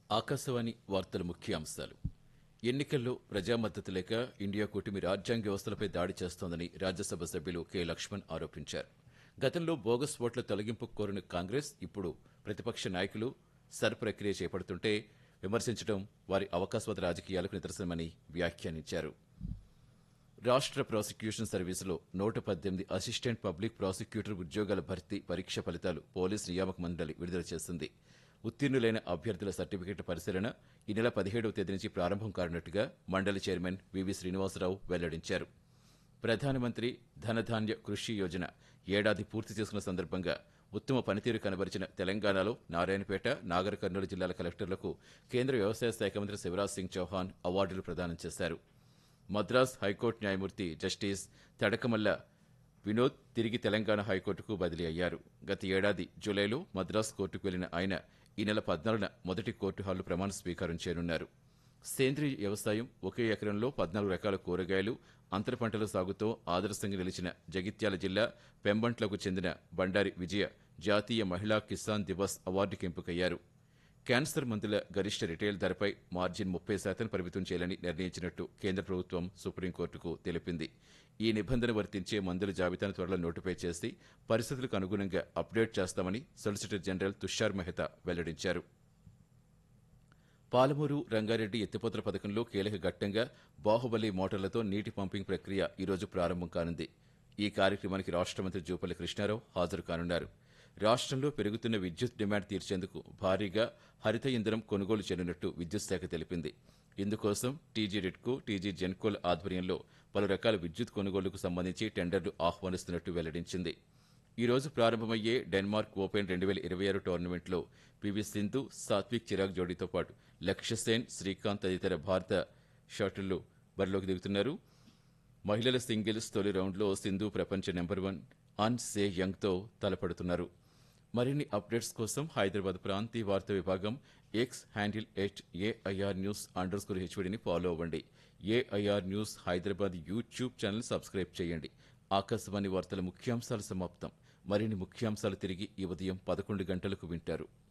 ఆకాశవాణి వార్తల ముఖ్యాంశాలు ఎన్నికల్లో ప్రజా మద్దతు లేక ఇండియా కూటమి రాజ్యాంగ వ్యవస్థలపై దాడి చేస్తోందని రాజ్యసభ సభ్యులు కె లక్ష్మణ్ ఆరోపించారు గతంలో బోగస్ ఓట్ల తొలగింపు కోరిన కాంగ్రెస్ ఇప్పుడు ప్రతిపక్ష నాయకులు సర్ ప్రక్రియ చేపడుతుంటే విమర్శించడం వారి అవకాశవాద రాజకీయాలకు నిదర్శనమని వ్యాఖ్యానించారు రాష్ట్ర ప్రాసిక్యూషన్ సర్వీసులో నూట పద్దెనిమిది అసిస్టెంట్ పబ్లిక్ ప్రాసిక్యూటర్ ఉద్యోగాల భర్తీ పరీక్ష ఫలితాలు పోలీస్ నియామక మండలి విడుదల చేసింది ఉత్తీర్ణులైన అభ్యర్థుల సర్టిఫికెట్ పరిశీలన ఈ నెల పదిహేడవ తేదీ నుంచి ప్రారంభం కానున్నట్టుగా మండలి చైర్మన్ వివి శ్రీనివాసరావు వెల్లడించారు ప్రధానమంత్రి ధనధాన్య కృషి యోజన ఏడాది పూర్తి చేసుకున్న సందర్భంగా ఉత్తమ పనితీరు కనబరిచిన తెలంగాణలో నారాయణపేట నాగర్ కర్నూలు జిల్లాల కలెక్టర్లకు కేంద్ర వ్యవసాయ శాఖ మంత్రి శివరాజ్ సింగ్ చౌహాన్ అవార్డులు ప్రదానం చేశారు మద్రాస్ హైకోర్టు న్యాయమూర్తి జస్టిస్ తడకమల్ల వినోద్ తిరిగి తెలంగాణ హైకోర్టుకు బదిలీ అయ్యారు గత ఏడాది జూలైలో మద్రాస్ కోర్టుకు వెళ్లిన ఆయన ఈ నెల పద్నాలుగున మొదటి కోర్టు హాలు ప్రమాణ స్వీకారం చేయనున్నారు సేంద్రీయ వ్యవసాయం ఒకే ఎకరంలో పద్నాలుగు రకాల కూరగాయలు అంతర పంటల సాగుతో ఆదర్శంగా నిలిచిన జగిత్యాల జిల్లా పెంబంట్లకు చెందిన బండారి విజయ జాతీయ మహిళా కిసాన్ దివస్ అవార్డుకి ఎంపికయ్యారు క్యాన్సర్ మందుల గరిష్ట రిటైల్ ధరపై మార్జిన్ ముప్పై శాతం పరిమితం చేయాలని నిర్ణయించినట్టు కేంద్ర ప్రభుత్వం సుప్రీంకోర్టుకు తెలిపింది ఈ నిబంధన వర్తించే మందుల జాబితాను త్వరలో నోటిఫై చేసి పరిస్థితులకు అనుగుణంగా అప్డేట్ చేస్తామని సొలిసిటర్ జనరల్ తుషార్ మెహతా వెల్లడించారు పాలమూరు రంగారెడ్డి ఎత్తిపోతల పథకంలో కీలక ఘట్టంగా బాహుబలి మోటార్లతో నీటి పంపింగ్ ప్రక్రియ ఈరోజు ప్రారంభం కానుంది ఈ కార్యక్రమానికి రాష్ట్ర మంత్రి జూపల్లి కృష్ణారావు హాజరు కానున్నారు రాష్ట్రంలో పెరుగుతున్న విద్యుత్ డిమాండ్ తీర్చేందుకు భారీగా హరిత ఇంధనం కొనుగోలు చేయనున్నట్టు విద్యుత్ శాఖ తెలిపింది ఇందుకోసం టీజీ రెడ్కో టీజీ జెన్కోల్ ఆధ్వర్యంలో పలు రకాల విద్యుత్ కొనుగోలుకు సంబంధించి టెండర్లు ఆహ్వానిస్తున్నట్టు వెల్లడించింది ఈ రోజు ప్రారంభమయ్యే డెన్మార్క్ ఓపెన్ రెండు వేల ఇరవై ఆరు టోర్నమెంట్లో పివి సింధు సాత్విక్ చిరాగ్ జోడీతో పాటు లక్ష్య సేన్ శ్రీకాంత్ తదితర భారత షాటిళ్లు బరిలోకి దిగుతున్నారు మహిళల సింగిల్స్ తొలి రౌండ్లో సింధు ప్రపంచ నెంబర్ వన్ అన్ సే యంగ్తో తలపడుతున్నారు మరిన్ని అప్డేట్స్ కోసం హైదరాబాద్ ప్రాంతీయ వార్తా విభాగం X handle at AIR news underscore హెచ్వడిని ఫాలో అవ్వండి AIR news Hyderabad YouTube channel subscribe చేయండి ఆకాశవాణి వార్తల ముఖ్యాంశాలు సమాప్తం మరిన్ని ముఖ్యాంశాలు తిరిగి ఈ ఉదయం పదకొండు గంటలకు వింటారు